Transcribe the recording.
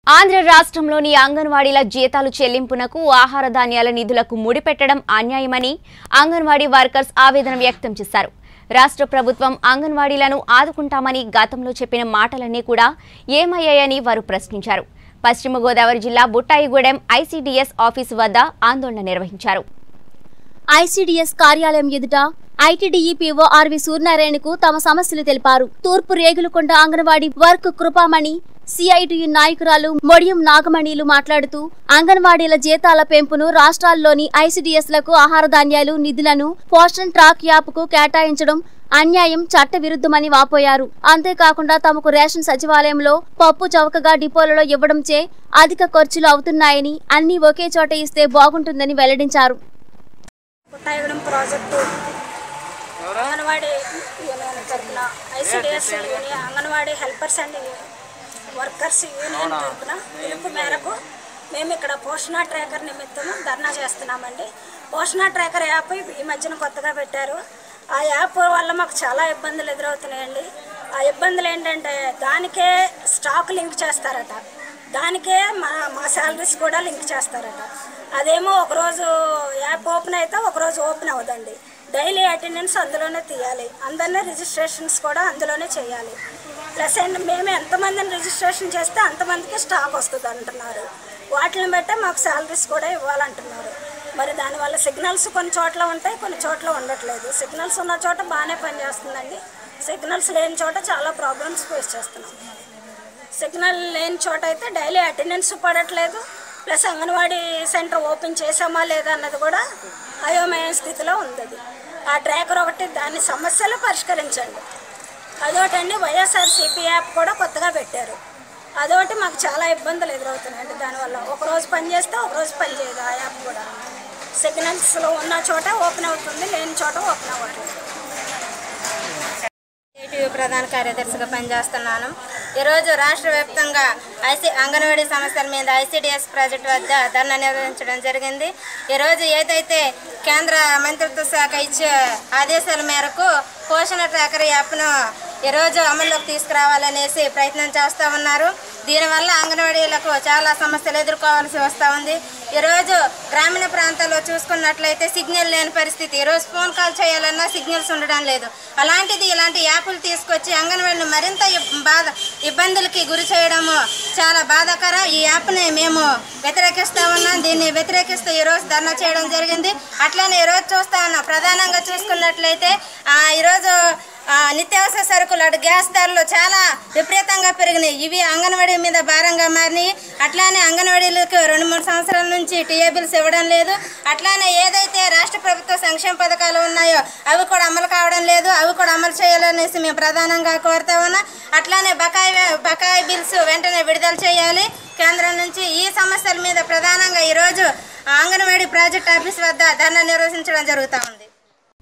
ఆంధ్ర రాష్ట్రంలోని అంగన్వాడీల జీతాలు చెల్లింపునకు ఆహార ధాన్యాల నిధులకు ముడిపెట్టడం అన్యాయమని అంగన్వాడీ వర్కర్స్ ఆవేదన వ్యక్తం చేశారు రాష్ట్ర ప్రభుత్వం అంగన్వాడీలను ఆదుకుంటామని గతంలో చెప్పిన మాటలన్నీ కూడా ఏమయ్యాయని వారు ప్రశ్నించారు పశ్చిమ గోదావరి జిల్లా బుట్టాయిగూడెం ఐసీడీఎస్ ఆఫీసు వద్ద ఆందోళన నిర్వహించారు ఐసీడీఎస్ కార్యాలయం ఎదుట ఐటీడీఈపీఓ ఆర్వి సూర్యనారాయణకు తమ సమస్యలు తెలిపారు తూర్పు రేగులకొండ అంగన్వాడీ వర్క్ కృపామణి సిఐటియు నాయకురాలు మొడియం నాగమణిలు మాట్లాడుతూ అంగన్వాడీల జీతాల పెంపును రాష్ట్రాల్లోని ఐసీడీఎస్ లకు ఆహార ధాన్యాలు నిధులను పోషన్ ట్రాక్ యాప్కు కేటాయించడం అన్యాయం చట్ట విరుద్ధమని వాపోయారు అంతేకాకుండా తమకు రేషన్ సచివాలయంలో పప్పు చౌకగా డిపోలలో ఇవ్వడంచే అధిక ఖర్చులు అవుతున్నాయని అన్ని ఒకే చోట ఇస్తే బాగుంటుందని వెల్లడించారు పుట్టాయగూడెం ప్రాజెక్టు అంగన్వాడీ యూనియన్ తరఫున ICDS union anganwadi helpers and workers union తరఫున పిలుపు మేరకు మేము ఇక్కడ పోషణ ట్రాకర్ నిమిత్తం ధర్నా చేస్తున్నామండి పోషణ ట్రాకర్ యాప్ ఈ మధ్యన కొత్తగా పెట్టారు ఆ యాప్ వల్ల మాకు చాలా ఇబ్బందులు ఎదురవుతున్నాయండి ఆ ఇబ్బందులు ఏంటంటే దానికే స్టాక్ లింక్ చేస్తారట దానికే మా మా శాలరీస్ కూడా లింక్ చేస్తారట అదేమో ఒకరోజు యాప్ ఓపెన్ అయితే ఒకరోజు ఓపెన్ అవ్వదండి డైలీ అటెండెన్స్ అందులోనే తీయాలి అందరినీ రిజిస్ట్రేషన్స్ కూడా అందులోనే చేయాలి ప్లస్ అండ్ మేము ఎంతమందిని రిజిస్ట్రేషన్ చేస్తే అంతమందికి స్టాక్ వస్తుంది అంటున్నారు వాటిని బట్టే మాకు శాలరీస్ కూడా ఇవ్వాలంటున్నారు మరి దానివల్ల సిగ్నల్స్ కొన్ని చోట్ల ఉంటాయి కొన్ని చోట్ల ఉండట్లేదు సిగ్నల్స్ ఉన్న చోట బాగానే పనిచేస్తుందండి సిగ్నల్స్ లేని చోట చాలా ప్రాబ్లమ్స్ ఫేస్ చేస్తున్నాం సిగ్నల్ లేని చోట అయితే డైలీ అటెండెన్స్ పడట్లేదు ప్లస్ అంగన్వాడీ సెంటర్ ఓపెన్ చేసామా లేదా అన్నది కూడా అయోమయ స్థితిలో ఉంది అది ఆ ట్రాకర్ ఒకటి దాని సమస్యలు పరిష్కరించండి అదొకటండి వైఎస్ఆర్ సిపి యాప్ కూడా కొత్తగా పెట్టారు అదొకటి మాకు చాలా ఇబ్బందులు ఎదురవుతున్నాయండి దానివల్ల ఒకరోజు పని చేస్తే ఒకరోజు పని చేయదు ఆ యాప్ కూడా సిగ్నల్స్లో ఉన్న చోట ఓపెన్ అవుతుంది లేని చోట ఓపెన్ అవ్వట్లేదు ఏటీయూ ప్రధాన కార్యదర్శిగా పనిచేస్తున్నాను ఈరోజు రాష్ట్ర వ్యాప్తంగా ఐసీ అంగన్వాడీ సమస్యల మీద ఐసీడీఎస్ ప్రాజెక్ట్ వద్ద ధర్నా నిర్వహించడం జరిగింది ఈరోజు ఏదైతే కేంద్ర మంత్రిత్వ శాఖ ఇచ్చే ఆదేశాల మేరకు పోషణ ట్రాకర్ యాప్ను ఈరోజు అమల్లోకి తీసుకురావాలనేసి ప్రయత్నం చేస్తూ ఉన్నారు దీనివల్ల అంగన్వాడీలకు చాలా సమస్యలు ఎదుర్కోవాల్సి వస్తూ ఉంది ఈరోజు గ్రామీణ ప్రాంతాల్లో చూసుకున్నట్లయితే సిగ్నల్ లేని పరిస్థితి ఈరోజు ఫోన్ కాల్ చేయాలన్నా సిగ్నల్స్ ఉండడం లేదు అలాంటిది ఇలాంటి యాప్లు తీసుకొచ్చి అంగన్వాడిని మరింత ఇబ్- బాధ ఇబ్బందులకి గురి చేయడము చాలా బాధాకరం ఈ యాప్ని మేము వ్యతిరేకిస్తా ఉన్నాం దీన్ని వ్యతిరేకిస్తూ ఈరోజు ధర్నా చేయడం జరిగింది అట్లానే ఈరోజు చూస్తా ఉన్నాం ప్రధానంగా చూసుకున్నట్లయితే ఆ, ఈరోజు ఆ, నిత్యావసర సరుకులు అటు గ్యాస్ ధరలు చాలా విపరీతంగా పెరిగినాయి ఇవి అంగన్వాడీ మీద భారంగా మారినాయి అట్లానే అంగన్వాడీలకు రెండు మూడు సంవత్సరాల నుంచి టీఏ బిల్స్ ఇవ్వడం లేదు అట్లానే ఏదైతే రాష్ట్ర ప్రభుత్వ సంక్షేమ పథకాలు ఉన్నాయో అవి కూడా అమలు కావడం లేదు అవి కూడా అమలు చేయాలనేసి మేము ప్రధానంగా కోరుతా ఉన్నాం అట్లానే బకాయి బకాయి బిల్స్ వెంటనే విడుదల చేయాలి కేంద్రం నుంచి ఈ సమస్యల మీద ప్రధానంగా ఈరోజు అంగన్వాడీ ప్రాజెక్ట్ ఆఫీస్ వద్ద ధర్నా నిర్వహించడం జరుగుతూ ఉంది